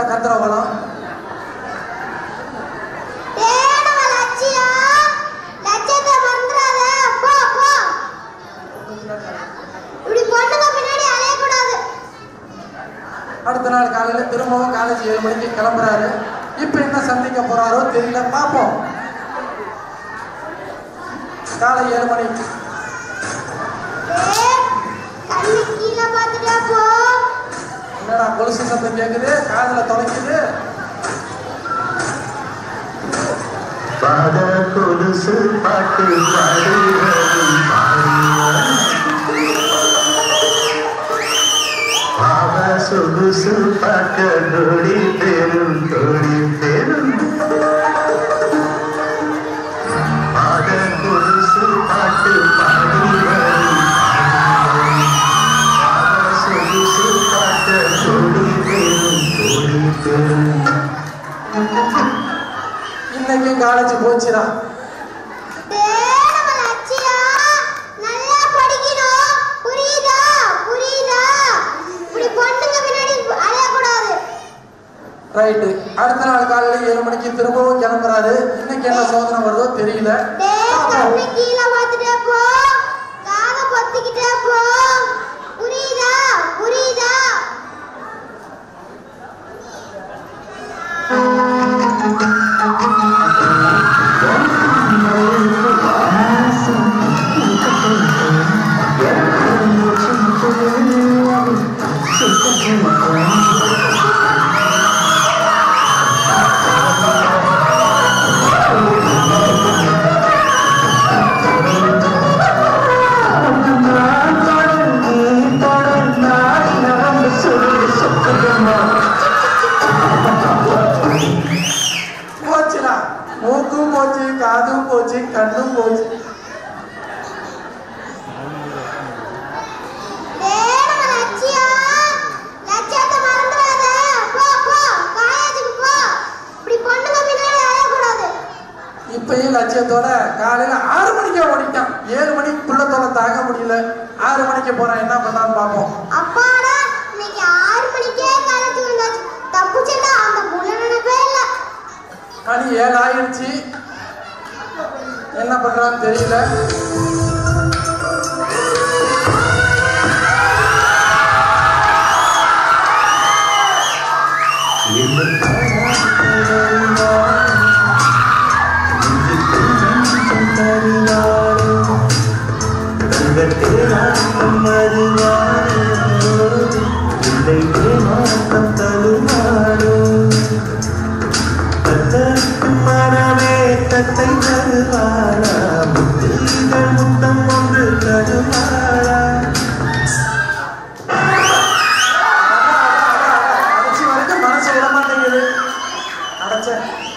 என்ன கத்துற வளம் தேடுவ லட்சியம் லட்சியத்தை மறந்துடாத போ போ இப்படி பொண்ணுங்க பின்னாடி அலையக்கூடாது அடுத்த நாள் காலையில திரும்பவும் காலேஜ் ஏழு மணிக்கு கிளம்புறாரு இப்ப என்ன சந்திக்க போறாரோ தெரியல பார்ப்போம் காலை ஏழு மணி ஏய், கண்ணு கீழே பார்த்துட்டே போ என்னடா கொலுசு சத்தம் கேக்குது காதுல தொலைக்குது பாத கொலுசு பாட்டு பாடுவதும் பாடுவார். பாவ சொகுசு பார்க்க நொடி பெரும் தொடி பெரும் பாத கொலுசு பாட்டு பாடுவதும் பாவ சொகுசு பார்க்க நொடி பெரும் தொடி பெரும் இன்னைக்கு காலேஜ் போச்சுடா தேடுவ லட்சியம் நல்லா படிக்கணும் புரியுதா புரியுதா இப்படி பொண்ணுங்க பின்னாடி அலையக்கூடாது ரைட்டு அடுத்த நாள் காலையில ஏழு மணிக்கு திரும்பவும் கிளம்புறாரு இன்னைக்கு என்ன சோதனை வருதோ தெரியல டேய் பார்ப்போம். கண்ணு கீழே பார்த்துட்டே போ காத பொத்திக்கிட்டே போ புரியுதா புரியுதா போச்சுடா மூக்கும் போச்சு காதும் போச்சு கண்ணும் போச்சு தேடுவ லட்சியம் லட்சியத்தை மறந்துடாத போ போ காலேஜுக்கு போ இப்படி பொண்ணுங்க பின்னாடி அலையக்கூடாது இப்பயும் லட்சியத்தோட காலையில ஆறு மணிக்கே ஓடிட்டான் ஏழு மணிக்கு புள்ளத்தோட தாங்க முடியல ஆறு மணிக்கு போறான் என்ன பண்ணான்னு பார்ப்போம் அப்பாடா இன்னைக்கு ஆறு மணிக்கே காலேஜ் வந்தாச்சு தப்புச்சுடா அந்த புள்ள நினைப்பே இல்லை மணி ஏழு ஆயிடுச்சு என்ன பண்றான்னு தெரியல தத்தை தருவாளா முத்தீகள் முத்தம் ஒன்று தருவாளா அடைச்சி வரைக்கும் மனசு விட மாட்டேங்குது அடைச்சேன்